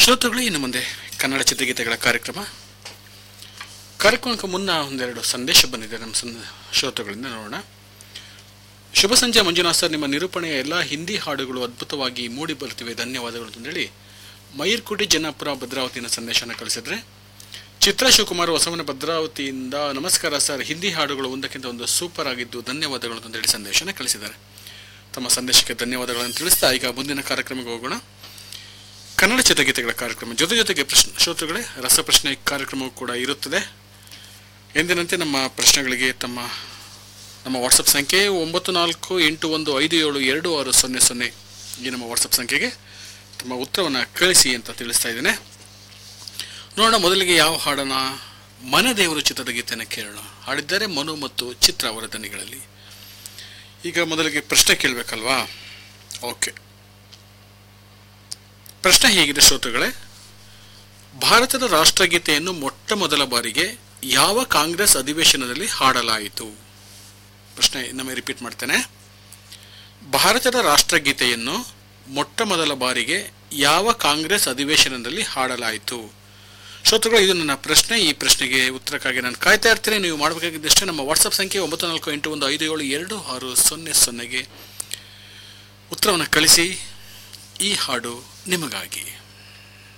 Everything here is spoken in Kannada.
ಶ್ರೋತೃಗಳು ಇನ್ನು ಮುಂದೆ ಕನ್ನಡ ಚಿತ್ರಗೀತೆಗಳ ಕಾರ್ಯಕ್ರಮ ಕಾರ್ಯಕ್ರಮಕ್ಕೆ ಮುನ್ನ ಒಂದೆರಡು ಸಂದೇಶ ಬಂದಿದೆ ನಮ್ಮ ಸಂ ಶ್ರೋತೃಗಳಿಂದ ನೋಡೋಣ ಶುಭ ಸಂಜೆ ಮಂಜುನಾಥ್ ಸರ್ ನಿಮ್ಮ ನಿರೂಪಣೆಯ ಎಲ್ಲ ಹಿಂದಿ ಹಾಡುಗಳು ಅದ್ಭುತವಾಗಿ ಮೂಡಿ ಬರುತ್ತಿವೆ ಧನ್ಯವಾದಗಳು ಅಂತೇಳಿ ಮೈರ್ಕುಟಿ ಜನ್ನಾಪುರ ಭದ್ರಾವತಿಯಿಂದ ಸಂದೇಶನ ಕಳಿಸಿದ್ರೆ ಚಿತ್ರ ಶಿವಕುಮಾರ್ ಹೊಸವನ ಭದ್ರಾವತಿಯಿಂದ ನಮಸ್ಕಾರ ಸರ್ ಹಿಂದಿ ಹಾಡುಗಳು ಒಂದಕ್ಕಿಂತ ಒಂದು ಸೂಪರ್ ಆಗಿದ್ದು ಧನ್ಯವಾದಗಳು ಅಂತೇಳಿ ಸಂದೇಶನ ಕಳಿಸಿದ್ದಾರೆ ತಮ್ಮ ಸಂದೇಶಕ್ಕೆ ಧನ್ಯವಾದಗಳನ್ನು ತಿಳಿಸ್ತಾ ಈಗ ಮುಂದಿನ ಕಾರ್ಯಕ್ರಮಕ್ಕೆ ಹೋಗೋಣ ಕನ್ನಡ ಚಿತ್ರಗೀತೆಗಳ ಕಾರ್ಯಕ್ರಮ ಜೊತೆ ಜೊತೆಗೆ ಪ್ರಶ್ನೆ ಶ್ರೋತೃಗಳೇ ರಸಪ್ರಶ್ನೆ ಕಾರ್ಯಕ್ರಮವೂ ಕೂಡ ಇರುತ್ತದೆ ಎಂದಿನಂತೆ ನಮ್ಮ ಪ್ರಶ್ನೆಗಳಿಗೆ ತಮ್ಮ ನಮ್ಮ ವಾಟ್ಸಪ್ ಸಂಖ್ಯೆ ಒಂಬತ್ತು ನಾಲ್ಕು ಎಂಟು ಒಂದು ಐದು ಏಳು ಎರಡು ಆರು ಸೊನ್ನೆ ಸೊನ್ನೆ ಈ ನಮ್ಮ ವಾಟ್ಸಪ್ ಸಂಖ್ಯೆಗೆ ತಮ್ಮ ಉತ್ತರವನ್ನು ಕಳಿಸಿ ಅಂತ ತಿಳಿಸ್ತಾ ಇದ್ದೇನೆ ನೋಡೋಣ ಮೊದಲಿಗೆ ಯಾವ ಹಾಡನ ಮನೆ ದೇವರು ಚಿತ್ರದ ಗೀತೆಯನ್ನು ಕೇಳೋಣ ಹಾಡಿದ್ದಾರೆ ಮನು ಮತ್ತು ಚಿತ್ರ ಅವರ ದನಿಗಳಲ್ಲಿ ಈಗ ಮೊದಲಿಗೆ ಪ್ರಶ್ನೆ ಕೇಳಬೇಕಲ್ವಾ ಓಕೆ ಪ್ರಶ್ನೆ ಹೇಗಿದೆ ಶ್ರೋತೃಗಳೇ ಭಾರತದ ರಾಷ್ಟ್ರಗೀತೆಯನ್ನು ಮೊಟ್ಟ ಮೊದಲ ಬಾರಿಗೆ ಯಾವ ಕಾಂಗ್ರೆಸ್ ಅಧಿವೇಶನದಲ್ಲಿ ಹಾಡಲಾಯಿತು ಪ್ರಶ್ನೆ ಇನ್ನೊಮ್ಮೆ ರಿಪೀಟ್ ಮಾಡ್ತೇನೆ ಭಾರತದ ರಾಷ್ಟ್ರಗೀತೆಯನ್ನು ಮೊಟ್ಟ ಮೊದಲ ಬಾರಿಗೆ ಯಾವ ಕಾಂಗ್ರೆಸ್ ಅಧಿವೇಶನದಲ್ಲಿ ಹಾಡಲಾಯಿತು ಶ್ರೋತೃಗಳು ಇದು ನನ್ನ ಪ್ರಶ್ನೆ ಈ ಪ್ರಶ್ನೆಗೆ ಉತ್ತರಕ್ಕಾಗಿ ನಾನು ಕಾಯ್ತಾ ಇರ್ತೀನಿ ನೀವು ಮಾಡಬೇಕಾಗಿದ್ದಷ್ಟೇ ನಮ್ಮ ವಾಟ್ಸಪ್ ಸಂಖ್ಯೆ ಒಂಬತ್ತು ನಾಲ್ಕು ಎಂಟು ಒಂದು ಐದು ಏಳು ಎರಡು ಆರು ಸೊನ್ನೆ ಸೊನ್ನೆಗೆ ಉತ್ತರವನ್ನು ಕಳಿಸಿ ಈ ಹಾಡು ನಿಮಗಾಗಿ